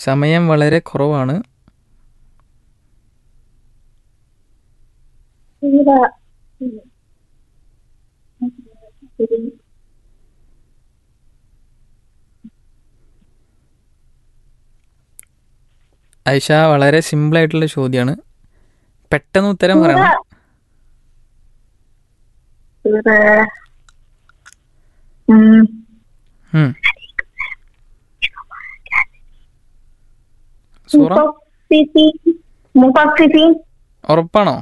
സമയം വളരെ കുറവാണ് إذا ഐഷ വളരെ സിമ്പിൾ ആയിട്ടുള്ള ചോദ്യമാണ് പെട്ടെന്ന് ഉത്തരം പറയണം سورة أمم، ഉം. സൂറ مطففين مطففين ഉറപ്പാണോ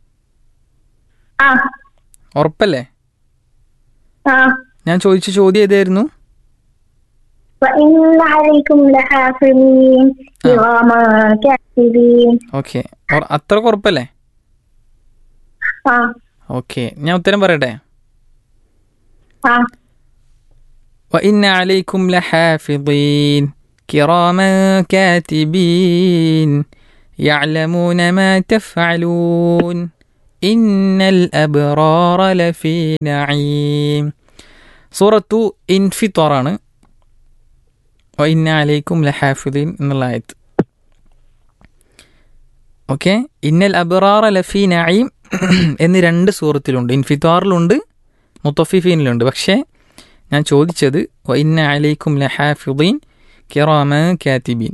آه ഉറപ്പല്ലേ آه ഞാൻ ചോദിച്ച ചോദ്യം ഏതായിരുന്നു وإن عليكم لحافظين كراما كاتبين ഓക്കെ അത്രക്ക് ഉറപ്പല്ലേ آه ഓക്കെ ഞാൻ ഉത്തരം പറയട്ടെ آه وإن عليكم لحافظين كراما كاتبين يعلمون ما تفعلون إن الأبرار لفي نعيم سورة انفطار ആണ് وإن عليكم لحافظين എന്നുള്ള ആയത്ത് ഓക്കെ ഇന്നൽ അബറാറ ലഫി നഈം എന്നീ രണ്ട് സൂറത്തിലുണ്ട് ഇൻഫിത്താറിലുണ്ട് മുത്തഫിഫീനിലുണ്ട് പക്ഷേ ഞാൻ ചോദിച്ചത് വൈന്ന അലൈക്കും ലഹാഫിദീൻ കിറാമ കാത്തിബീൻ